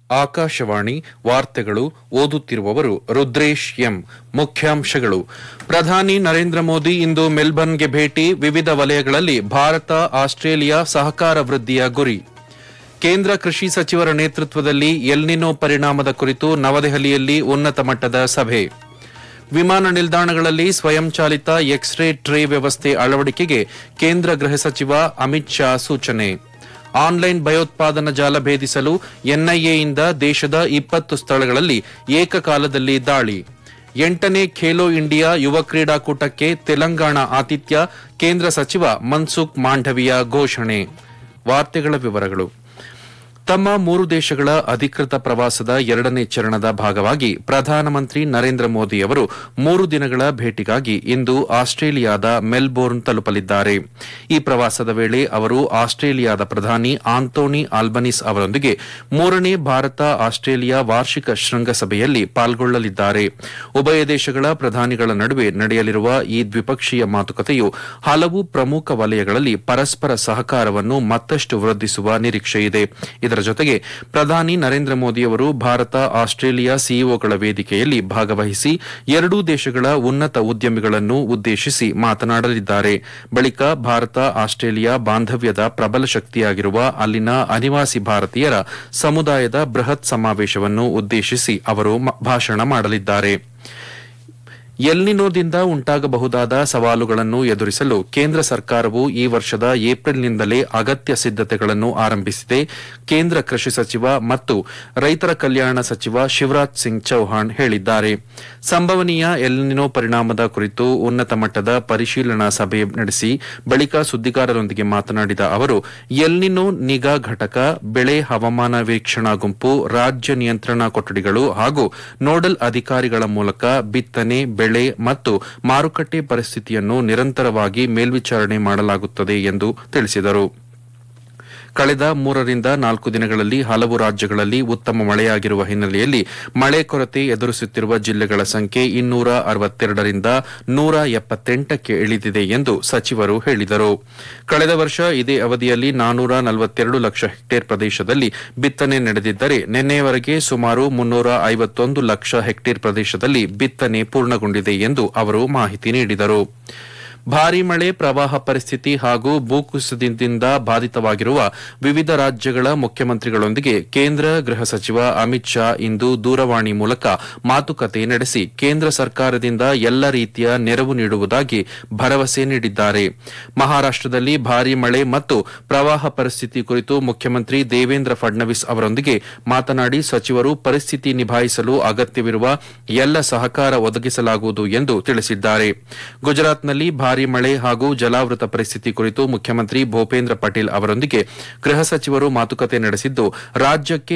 ಆಕಾಶವಾಣಿ ವಾರ್ತೆಗಳು ಓದುತ್ತಿರುವವರು ರುದ್ರೇಶ್ ಎಂ ಮುಖ್ಯಾಂಶಗಳು ಪ್ರಧಾನಿ ನರೇಂದ್ರ ಮೋದಿ ಇಂದು ಮೆಲ್ಬರ್ನ್ಗೆ ಭೇಟಿ ವಿವಿಧ ವಲಯಗಳಲ್ಲಿ ಭಾರತ ಆಸ್ಟ್ರೇಲಿಯಾ ಸಹಕಾರ ವೃದ್ಧಿಯ ಗುರಿ ಕೇಂದ್ರ ಕೃಷಿ ಸಚಿವರ ನೇತೃತ್ವದಲ್ಲಿ ಎಲ್ನಿನೋ ಪರಿಣಾಮದ ಕುರಿತು ನವದೆಹಲಿಯಲ್ಲಿ ಉನ್ನತ ಮಟ್ಟದ ಸಭೆ ವಿಮಾನ ನಿಲ್ದಾಣಗಳಲ್ಲಿ ಸ್ವಯಂಚಾಲಿತ ಎಕ್ಸ್ರೇ ಟ್ರೇ ವ್ಯವಸ್ಥೆ ಅಳವಡಿಕೆಗೆ ಕೇಂದ್ರ ಗೃಹ ಸಚಿವ ಅಮಿತ್ ಶಾ ಸೂಚನೆ ಆನ್ಲೈನ್ ಭಯೋತ್ಪಾದನಾ ಜಾಲ ಭೇದಿಸಲು ಎನ್ಐಎಯಿಂದ ದೇಶದ ಇಪ್ಪತ್ತು ಸ್ಥಳಗಳಲ್ಲಿ ಏಕಕಾಲದಲ್ಲಿ ದಾಳಿ ಎಂಟನೇ ಖೇಲೋ ಇಂಡಿಯಾ ಯುವ ಕ್ರೀಡಾಕೂಟಕ್ಕೆ ತೆಲಂಗಾಣ ಆತಿಥ್ಯ ಕೇಂದ್ರ ಸಚಿವ ಮನ್ಸುಖ್ ಮಾಂಡವಿಯ ಘೋಷಣೆ ವಾರ್ತೆಗಳ ವಿವರಗಳು ತಮ್ಮ ಮೂರು ದೇಶಗಳ ಅಧಿಕೃತ ಪ್ರವಾಸದ ಎರಡನೇ ಚರಣದ ಭಾಗವಾಗಿ ಪ್ರಧಾನಮಂತ್ರಿ ನರೇಂದ್ರ ಮೋದಿ ಅವರು ಮೂರು ದಿನಗಳ ಭೇಟಿಗಾಗಿ ಇಂದು ಆಸ್ಟ್ರೇಲಿಯಾದ ಮೆಲ್ಬೋರ್ನ್ ತಲುಪಲಿದ್ದಾರೆ ಈ ಪ್ರವಾಸದ ವೇಳೆ ಅವರು ಆಸ್ಟ್ರೇಲಿಯಾದ ಪ್ರಧಾನಿ ಆಂಟೋನಿ ಆಲ್ಬನಿಸ್ ಅವರೊಂದಿಗೆ ಮೂರನೇ ಭಾರತ ಆಸ್ಟ್ರೇಲಿಯಾ ವಾರ್ಷಿಕ ಶೃಂಗಸಭೆಯಲ್ಲಿ ಪಾಲ್ಗೊಳ್ಳಲಿದ್ದಾರೆ ಉಭಯ ದೇಶಗಳ ಪ್ರಧಾನಿಗಳ ನಡುವೆ ನಡೆಯಲಿರುವ ಈ ದ್ವಿಪಕ್ಷೀಯ ಮಾತುಕತೆಯು ಹಲವು ಪ್ರಮುಖ ವಲಯಗಳಲ್ಲಿ ಪರಸ್ಪರ ಸಹಕಾರವನ್ನು ಮತ್ತಷ್ಟು ವೃದ್ಧಿಸುವ ನಿರೀಕ್ಷೆಯಿದೆ ಇದರ ಜೊತೆಗೆ ಪ್ರಧಾನಿ ನರೇಂದ್ರ ಮೋದಿಯವರು ಭಾರತ ಆಸ್ಟ್ರೇಲಿಯಾ ಸಿಇಒಗಳ ವೇದಿಕೆಯಲ್ಲಿ ಭಾಗವಹಿಸಿ ಎರಡೂ ದೇಶಗಳ ಉನ್ನತ ಉದ್ಯಮಿಗಳನ್ನು ಉದ್ದೇಶಿಸಿ ಮಾತನಾಡಲಿದ್ದಾರೆ ಬಳಿಕ ಭಾರತ ಆಸ್ಟ್ರೇಲಿಯಾ ಬಾಂಧವ್ಯದ ಪ್ರಬಲ ಶಕ್ತಿಯಾಗಿರುವ ಅಲ್ಲಿನ ಅನಿವಾಸಿ ಭಾರತೀಯರ ಸಮುದಾಯದ ಬೃಹತ್ ಸಮಾವೇಶವನ್ನು ಉದ್ದೇಶಿಸಿ ಅವರು ಮ- ಭಾಷಣ ಮಾಡಲಿದ್ದಾರೆ ಎಲ್ನಿನೋದಿಂದ ಉಂಟಾಗಬಹುದಾದ ಸವಾಲುಗಳನ್ನು ಎದುರಿಸಲು ಕೇಂದ್ರ ಸರ್ಕಾರವು ಈ ವರ್ಷದ ಏಪ್ರಿಲ್ನಿಂದಲೇ ಅಗತ್ಯ ಸಿದ್ದತೆಗಳನ್ನು ಆರಂಭಿಸಿದೆ ಕೇಂದ್ರ ಕೃಷಿ ಸಚಿವ ಮತ್ತು ರೈತರ ಕಲ್ಯಾಣ ಸಚಿವ ಶಿವರಾಜ್ ಸಿಂಗ್ ಚೌಹಾಣ್ ಹೇಳಿದ್ದಾರೆ ಸಂಭವನೀಯ ಎಲ್ನಿನೋ ಪರಿಣಾಮದ ಕುರಿತು ಉನ್ನತ ಮಟ್ಟದ ಪರಿಶೀಲನಾ ಸಭೆ ನಡೆಸಿ ಬಳಿಕ ಸುದ್ದಿಗಾರರೊಂದಿಗೆ ಮಾತನಾಡಿದ ಅವರು ಎಲ್ನಿನೋ ನಿಗಾ ಘಟಕ ಬೆಳೆ ಹವಾಮಾನ ವೀಕ್ಷಣಾ ಗುಂಪು ರಾಜ್ಯ ನಿಯಂತ್ರಣ ಕೊಠಡಿಗಳು ಹಾಗೂ ನೋಡಲ್ ಅಧಿಕಾರಿಗಳ ಮೂಲಕ ಬಿತ್ತನೆ ಬೆಳೆ ಮತ್ತು ಮಾರುಕಟ್ಟೆ ಪರಿಸ್ಥಿತಿಯನ್ನು ನಿರಂತರವಾಗಿ ಮೇಲ್ವಿಚಾರಣೆ ಮಾಡಲಾಗುತ್ತದೆ ಎಂದು ತಿಳಿಸಿದರು ಕಳೆದ ಮೂರರಿಂದ ನಾಲ್ಕು ದಿನಗಳಲ್ಲಿ ಹಲವು ರಾಜ್ಯಗಳಲ್ಲಿ ಉತ್ತಮ ಮಳೆಯಾಗಿರುವ ಹಿನ್ನೆಲೆಯಲ್ಲಿ ಮಳೆ ಕೊರತೆ ಎದುರಿಸುತ್ತಿರುವ ಜಿಲ್ಲೆಗಳ ಸಂಖ್ಯೆ ಇನ್ನೂರ ಅರವತ್ತೆರಡರಿಂದ ನೂರ ಎಪ್ಪತ್ತೆಂಟಕ್ಕೆ ಇಳಿದಿದೆ ಎಂದು ಸಚಿವರು ಹೇಳಿದರು ಕಳೆದ ವರ್ಷ ಇದೇ ಅವಧಿಯಲ್ಲಿ ನಾನೂರ ನಲವತ್ತೆರಡು ಲಕ್ಷ ಹೆಕ್ಟೇರ್ ಪ್ರದೇಶದಲ್ಲಿ ಬಿತ್ತನೆ ನಡೆದಿದ್ದರೆ ನಿನ್ನೆಯವರೆಗೆ ಸುಮಾರು ಮುನ್ನೂರ ಐವತ್ತೊಂದು ಲಕ್ಷ ಹೆಕ್ಟೇರ್ ಪ್ರದೇಶದಲ್ಲಿ ಬಿತ್ತನೆ ಪೂರ್ಣಗೊಂಡಿದೆ ಎಂದು ಅವರು ಮಾಹಿತಿ ನೀಡಿದರು ಭಾರೀ ಮಳೆ ಪ್ರವಾಹ ಪರಿಸ್ಥಿತಿ ಹಾಗೂ ಭೂಕುಸಿತದಿಂದ ಬಾಧಿತವಾಗಿರುವ ವಿವಿಧ ರಾಜ್ಯಗಳ ಮುಖ್ಯಮಂತ್ರಿಗಳೊಂದಿಗೆ ಕೇಂದ್ರ ಗೃಹ ಸಚಿವ ಅಮಿತ್ ಶಾ ಇಂದು ದೂರವಾಣಿ ಮೂಲಕ ಮಾತುಕತೆ ನಡೆಸಿ ಕೇಂದ್ರ ಸರ್ಕಾರದಿಂದ ಎಲ್ಲ ರೀತಿಯ ನೆರವು ನೀಡುವುದಾಗಿ ಭರವಸೆ ನೀಡಿದ್ದಾರೆ ಮಹಾರಾಷ್ಟದಲ್ಲಿ ಭಾರೀ ಮಳೆ ಮತ್ತು ಪ್ರವಾಹ ಪರಿಸ್ಥಿತಿ ಕುರಿತು ಮುಖ್ಯಮಂತ್ರಿ ದೇವೇಂದ್ರ ಫಡ್ನವೀಸ್ ಅವರೊಂದಿಗೆ ಮಾತನಾಡಿ ಸಚಿವರು ಪರಿಸ್ಥಿತಿ ನಿಭಾಯಿಸಲು ಅಗತ್ಯವಿರುವ ಎಲ್ಲ ಸಹಕಾರ ಒದಗಿಸಲಾಗುವುದು ಎಂದು ತಿಳಿಸಿದ್ದಾರೆ ಗುಜರಾತ್ನಲ್ಲಿ ಭಾರೀ ಮಳೆ ಹಾಗೂ ಜಲಾವೃತ ಪರಿಸ್ಥಿತಿ ಕುರಿತು ಮುಖ್ಯಮಂತ್ರಿ ಭೂಪೇಂದ್ರ ಪಟೇಲ್ ಅವರೊಂದಿಗೆ ಗೃಹ ಸಚಿವರು ಮಾತುಕತೆ ನಡೆಸಿದ್ದು ರಾಜ್ಯಕ್ಕೆ